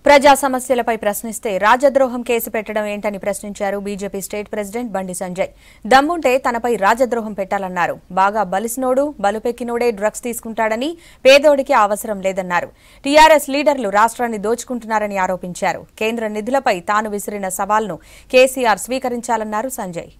ప్రజా సమస్యలపై ప్రశ్నిస్తే రాజద్రోహం కేసు పెట్టడం ఏంటని ప్రశ్నించారు బీజేపీ స్టేట్ ప్రెసిడెంట్ బండి సంజయ్ దమ్ముంటే తనపై రాజద్రోహం పెట్టాలన్నారు బాగా బలిసినోడు బలుపెక్కినోడే డ్రగ్స్ తీసుకుంటాడని పేదోడికి ఆ అవసరం లేదన్నారు టీఆర్ఎస్ లీడర్లు రాష్ట్రాన్ని దోచుకుంటున్నారని ఆరోపించారు కేంద్ర నిధులపై తాను విసిరిన సవాల్ను కేసీఆర్ స్వీకరించాలన్నారు సంజయ్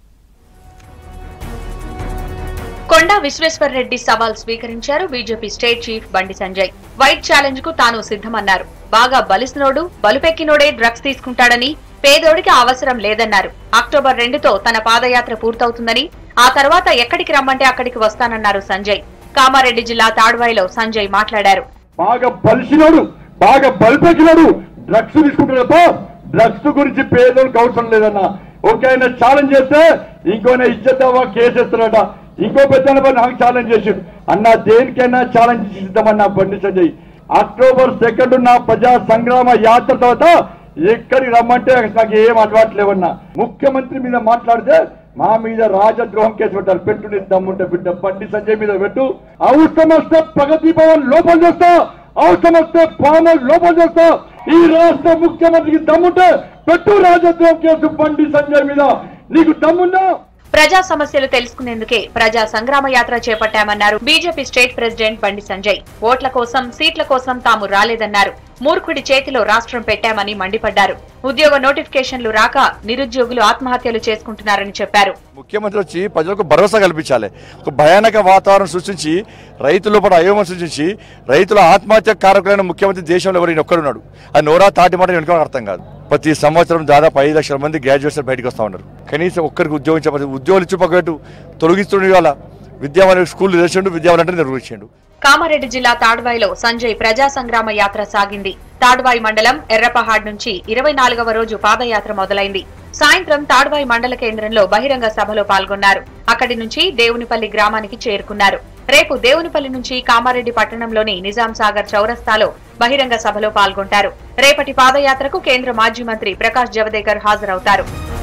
కొండా విశ్వేశ్వరరెడ్డి సవాల్ స్వీకరించారు బీజేపీ స్టేట్ చీఫ్ బండి సంజయ్ వైట్ ఛాలెంజ్ కు తాను సిద్ధమన్నారు బాగా బలిసినోడు బలుపెక్కినోడే డ్రగ్స్ తీసుకుంటాడని పేదోడికి ఆ అవసరం లేదన్నారు అక్టోబర్ రెండుతో తన పాదయాత్ర పూర్తవుతుందని ఆ తర్వాత ఎక్కడికి రమ్మంటే అక్కడికి వస్తానన్నారు సంజయ్ కామారెడ్డి జిల్లా తాడ్వాయిలో సంజయ్ మాట్లాడారు బాగా బలిసినాడు బాగా బలిపెక్కినాడు డ్రగ్స్ తీసుకుంటాడప్ప డ్రగ్స్ గురించి పేదోళ్ళకి అవసరం లేదన్న ఒక ఆయన ఛాలెంజ్ చేస్తే ఇంకోనే ఇచ్చేద్దావా కేసు ఇస్తాడట ఇంకో పెద్ద నాకు ఛాలెంజ్ చేసాడు అన్న దేనికైనా ఛాలెంజ్ ఇద్దామన్నా బండి సంజయ్ అక్టోబర్ సెకండ్ నా ప్రజా సంగ్రామ యాత్ర తర్వాత ఎక్కడికి రమ్మంటే నాకు ఏం అలవాటు లేవన్నా ముఖ్యమంత్రి మీద మాట్లాడితే మా మీద రాజద్రోహం కేసు పెట్టారు పెట్టు నీ దమ్ముంటే బిడ్డ బండి సంజయ్ మీద పెట్టు అవసరం వస్తే ప్రగతి భవన్ లోపల చేస్తా అవసరం వస్తే పామల్ లోపల చేస్తా ఈ రాష్ట్ర ముఖ్యమంత్రికి దమ్ముంటే పెట్టు రాజద్రోహం కేసు బండి సంజయ్ మీద నీకు దమ్ముందా ప్రజా సమస్యలు తెలుసుకునేందుకే ప్రజా సంగ్రామ యాత్ర చేపట్టామన్నారు బీజేపీ స్టేట్ ప్రెసిడెంట్ బండి సంజయ్ ఓట్ల కోసం సీట్ల కోసం తాము రాలేదన్నారు మూర్ఖుడి చేతిలో రాష్ట్రం పెట్టామని మండిపడ్డారు ఉద్యోగ నోటిఫికేషన్లు రాక నిరుద్యోగులు ఆత్మహత్యలు చేసుకుంటున్నారని చెప్పారు ముఖ్యమంత్రి వచ్చి ప్రజలకు భరోసా కల్పించాలి ఒక భయానక వాతావరణం సృష్టించి రైతుల పట్ల అయోమం సృష్టించి రైతుల ఆత్మహత్య కారకులైన ముఖ్యమంత్రి దేశంలో ఎవరైనా ఒక్కడున్నాడు అది నోరా తాటి మాట వెనుక అర్థం కాదు ప్రతి సంవత్సరం దాదాపు ఐదు లక్షల మంది గ్రాడ్యుయేట్స్ బయటకు వస్తూ ఉన్నారు కనీసం ఒక్కరికి ఉద్యోగం ఇచ్చే ఉద్యోగాలు ఇచ్చి పక్కట్టు తొలగిస్తుండే వాళ్ళ విద్యావాళ్ళ స్కూల్ తెరిచిండు విద్యావాలంటే నిర్వహించిండు కామారెడ్డి జిల్లా తాడ్వాయిలో సంజయ్ ప్రజా సంగ్రామ యాత్ర సాగింది తాడ్వాయి మండలం ఎర్రపహాడ్ నుంచి ఇరవై నాలుగవ రోజు పాదయాత్ర మొదలైంది సాయంత్రం తాడ్వాయి మండల కేంద్రంలో బహిరంగ సభలో పాల్గొన్నారు అక్కడి నుంచి దేవునిపల్లి గ్రామానికి చేరుకున్నారు రేపు దేవునిపల్లి నుంచి కామారెడ్డి పట్టణంలోని నిజాం సాగర్ చౌరస్తాలో బహిరంగ సభలో పాల్గొంటారు రేపటి పాదయాత్రకు కేంద్ర మాజీ మంత్రి ప్రకాష్ జవదేకర్ హాజరవుతారు